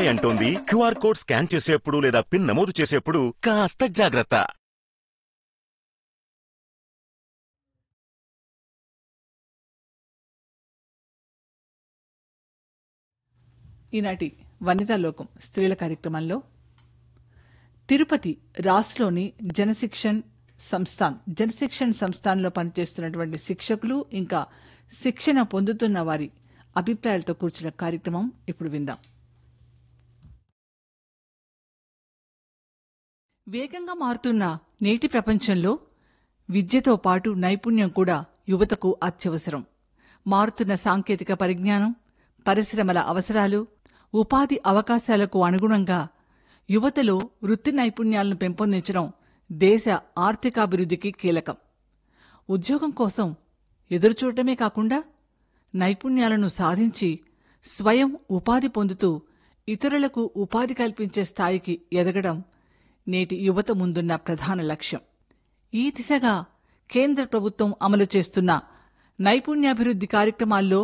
RBI అంటోంది QR code scan చేసేప్పుడు లేదా పిన్ నమోదు చేసేప్పుడు కాస్త జాగ్రత్త ఈనాటి వనితా లోకం స్త్రీల కార్యక్రమంలో తిరుపతి రాస్లోని జనశిక్షణ్ సంస్థాన్ జనశిక్షణ్ సంస్థాన్లో పనిచేస్తున్నటువంటి శిక్షకులు ఇంకా శిక్షణ పొందుతున్న వారి అభిప్రాయాలతో కూర్చున్న కార్యక్రమం ఇప్పుడు విందాం వేగంగా మారుతున్న నేటి ప్రపంచంలో విద్యతో పాటు నైపుణ్యం కూడా యువతకు అత్యవసరం మారుతున్న సాంకేతిక పరిజ్ఞానం పరిశ్రమల అవసరాలు ఉపాధి అవకాశాలకు అనుగుణంగా యువతలో వృత్తి నైపుణ్యాలను పెంపొందించడం దేశ ఆర్థికాభివృద్ధికి కీలకం ఉద్యోగం కోసం ఎదురుచూడటమే కాకుండా నైపుణ్యాలను సాధించి స్వయం ఉపాధి పొందుతూ ఇతరులకు ఉపాధి కల్పించే స్థాయికి ఎదగడం నేటి యువత ముందున్న ప్రధాన లక్ష్యం ఈ దిశగా కేంద్ర ప్రభుత్వం అమలు చేస్తున్న నైపుణ్యాభివృద్ధి కార్యక్రమాల్లో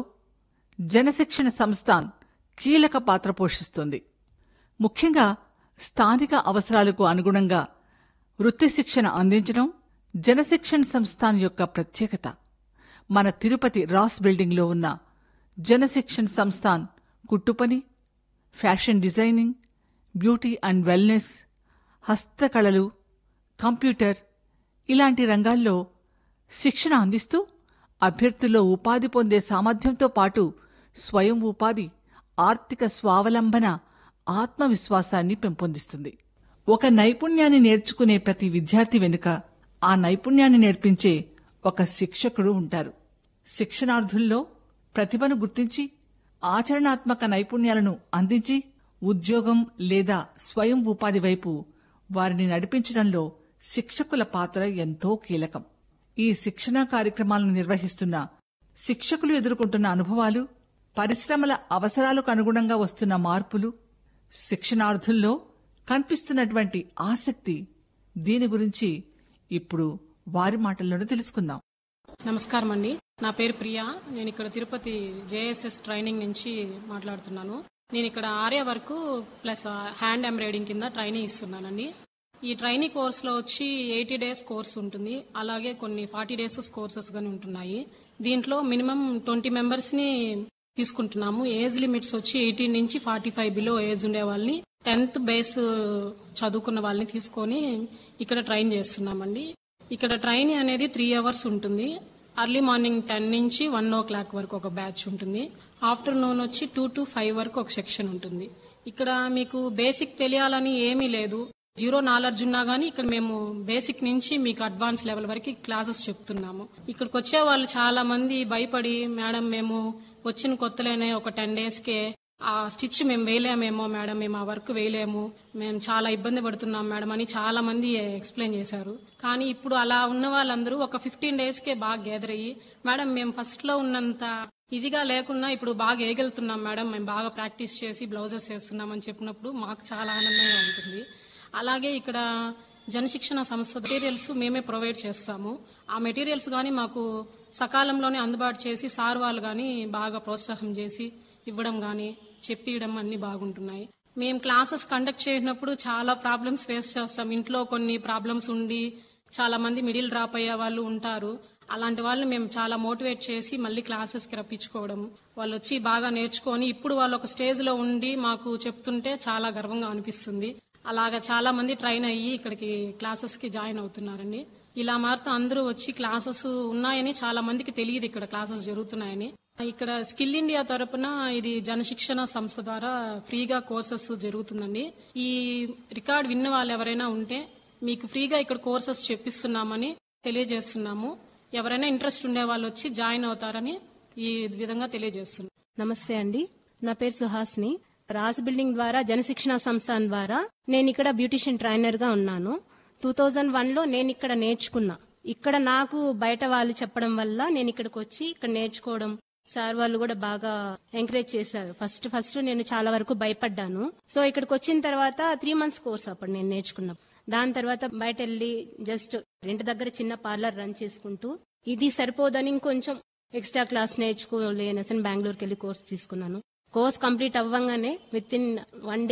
జనశిక్షణ సంస్థాన్ కీలక పాత్ర పోషిస్తుంది ముఖ్యంగా స్థానిక అవసరాలకు అనుగుణంగా వృత్తి శిక్షణ అందించడం జనశిక్షణ సంస్థాన్ యొక్క ప్రత్యేకత మన తిరుపతి రాస్ బిల్డింగ్లో ఉన్న జనశిక్షణ సంస్థాన్ కుట్టుపని fashion designing beauty and wellness హస్తకళలు కంప్యూటర్ ఇలాంటి రంగాల్లో శిక్షణ అందిస్తూ అభ్యర్థుల్లో ఉపాధి పొందే సామర్థ్యంతో పాటు స్వయం ఉపాధి ఆర్థిక స్వావలంబన ఆత్మవిశ్వాసాన్ని పెంపొందిస్తుంది ఒక నైపుణ్యాన్ని నేర్చుకునే ప్రతి విద్యార్థి వెనుక ఆ నైపుణ్యాన్ని నేర్పించే ఒక శిక్షకుడు ఉంటారు శిక్షణార్థుల్లో ప్రతిభను గుర్తించి ఆచరణాత్మక నైపుణ్యాలను అందించి ఉద్యోగం లేదా స్వయం ఉపాధి వైపు వారిని నడిపించడంలో శిక్షకుల పాత్ర ఎంతో కీలకం ఈ శిక్షణా కార్యక్రమాలను నిర్వహిస్తున్న శిక్షకులు ఎదుర్కొంటున్న అనుభవాలు పరిశ్రమల అవసరాలకు అనుగుణంగా వస్తున్న మార్పులు శిక్షణార్థుల్లో కనిపిస్తున్నటువంటి ఆసక్తి దీని గురించి ఇప్పుడు వారి మాటల్లోనే తెలుసుకుందాం నమస్కారం అండి నా పేరు ప్రియా నేను ఇక్కడ తిరుపతి జేఎస్ఎస్ ట్రైనింగ్ నుంచి మాట్లాడుతున్నాను నేను ఇక్కడ ఆర్య వరకు ప్లస్ హ్యాండ్ ఎంబ్రాయిడింగ్ కింద ట్రైనింగ్ ఇస్తున్నానండి ఈ ట్రైనింగ్ కోర్స్ లో వచ్చి ఎయిటీ డేస్ కోర్స్ ఉంటుంది అలాగే కొన్ని ఫార్టీ డేస్ కోర్సెస్ గాని ఉంటున్నాయి దీంట్లో మినిమం ట్వంటీ మెంబర్స్ ని తీసుకుంటున్నాము ఏజ్ లిమిట్స్ వచ్చి ఎయిటీన్ నుంచి ఫార్టీ ఫైవ్ బిలో ఏజ్ ఉండే వాళ్ళని టెన్త్ బేస్ చదువుకున్న వాళ్ళని తీసుకొని ఇక్కడ ట్రైన్ చేస్తున్నామండి ఇక్కడ ట్రైనింగ్ అనేది త్రీ అవర్స్ ఉంటుంది అర్లీ మార్నింగ్ టెన్ నుంచి వన్ ఓ క్లాక్ వరకు ఒక బ్యాచ్ ఉంటుంది ఆఫ్టర్నూన్ వచ్చి టూ టు ఫైవ్ వరకు ఒక సెక్షన్ ఉంటుంది ఇక్కడ మీకు బేసిక్ తెలియాలని ఏమీ లేదు జీరో నాలెడ్జ్ ఉన్నా గానీ ఇక్కడ మేము బేసిక్ నుంచి మీకు అడ్వాన్స్ లెవెల్ వరకు క్లాసెస్ చెప్తున్నాము ఇక్కడికి వచ్చే వాళ్ళు చాలా మంది భయపడి మేడం మేము వచ్చిన కొత్తలోనే ఒక టెన్ డేస్ కే ఆ స్టిచ్ మేము వేయలేమేమో మేడం మేము ఆ వర్క్ వేయలేము మేము చాలా ఇబ్బంది పడుతున్నాం మేడం అని చాలా మంది ఎక్స్ప్లెయిన్ చేశారు కానీ ఇప్పుడు అలా ఉన్న వాళ్ళందరూ ఒక ఫిఫ్టీన్ డేస్ కే బాగా గ్యాదర్ అయ్యి మేడం మేము ఫస్ట్ లో ఉన్నంత ఇదిగా లేకున్నా ఇప్పుడు బాగా ఏగెళ్తున్నాం మేడం మేము బాగా ప్రాక్టీస్ చేసి బ్లౌజెస్ వేస్తున్నాం అని చెప్పినప్పుడు మాకు చాలా ఆనందంగా ఉంటుంది అలాగే ఇక్కడ జనశిక్షణ సంస్థ మెటీరియల్స్ మేమే ప్రొవైడ్ చేస్తాము ఆ మెటీరియల్స్ గానీ మాకు సకాలంలోనే అందుబాటు చేసి సార్ వాళ్ళు గానీ బాగా ప్రోత్సాహం చేసి ఇవ్వడం గానీ చెప్పియడం అన్ని బాగుంటున్నాయి మేము క్లాసెస్ కండక్ట్ చేసినప్పుడు చాలా ప్రాబ్లమ్స్ ఫేస్ చేస్తాం ఇంట్లో కొన్ని ప్రాబ్లమ్స్ ఉండి చాలా మంది మిడిల్ డ్రాప్ అయ్యే వాళ్ళు ఉంటారు అలాంటి వాళ్ళు మేము చాలా మోటివేట్ చేసి మళ్ళీ క్లాసెస్ కి రప్పించుకోవడం వాళ్ళు వచ్చి బాగా నేర్చుకొని ఇప్పుడు వాళ్ళు ఒక స్టేజ్ లో ఉండి మాకు చెప్తుంటే చాలా గర్వంగా అనిపిస్తుంది అలాగా చాలా మంది ట్రైన్ అయ్యి ఇక్కడికి క్లాసెస్ కి జాయిన్ అవుతున్నారండి ఇలా మారుతూ అందరూ వచ్చి క్లాసెస్ ఉన్నాయని చాలా మందికి తెలియదు ఇక్కడ క్లాసెస్ జరుగుతున్నాయని ఇక్కడ స్కిల్ ఇండియా తరపున ఇది జనశిక్షణ సంస్థ ద్వారా ఫ్రీగా కోర్సెస్ జరుగుతుందండి ఈ రికార్డ్ విన్న వాళ్ళు ఎవరైనా ఉంటే మీకు ఫ్రీగా ఇక్కడ కోర్సెస్ చెప్పిస్తున్నామని తెలియజేస్తున్నాము ఎవరైనా ఇంట్రెస్ట్ ఉండే వాళ్ళు వచ్చి జాయిన్ అవుతారని ఈ విధంగా తెలియజేస్తున్నాం నమస్తే అండి నా పేరు సుహాస్ని రాజ్ బిల్డింగ్ ద్వారా జనశిక్షణ సంస్థాన్ ద్వారా నేను ఇక్కడ బ్యూటిషియన్ ట్రైనర్ గా ఉన్నాను టూ థౌజండ్ వన్ లో నేను ఇక్కడ నేర్చుకున్నా ఇక్కడ నాకు బయట వాళ్ళు చెప్పడం వల్ల నేను ఇక్కడికి వచ్చి ఇక్కడ నేర్చుకోవడం సార్ వాళ్ళు కూడా బాగా ఎంకరేజ్ చేశారు ఫస్ట్ ఫస్ట్ నేను చాలా వరకు భయపడ్డాను సో ఇక్కడికి వచ్చిన తర్వాత త్రీ మంత్స్ కోర్స్ అప్పుడు నేను నేర్చుకున్నా దాని తర్వాత బయట వెళ్ళి జస్ట్ ఇంటి దగ్గర చిన్న పార్లర్ రన్ చేసుకుంటూ ఇది సరిపోదని ఇంకొంచెం ఎక్స్ట్రా క్లాస్ నేర్చుకోలేనసని బెంగళూరుకి వెళ్ళి కోర్స్ తీసుకున్నాను కోర్స్ కంప్లీట్ అవ్వగానే విత్ ఇన్ వన్ డే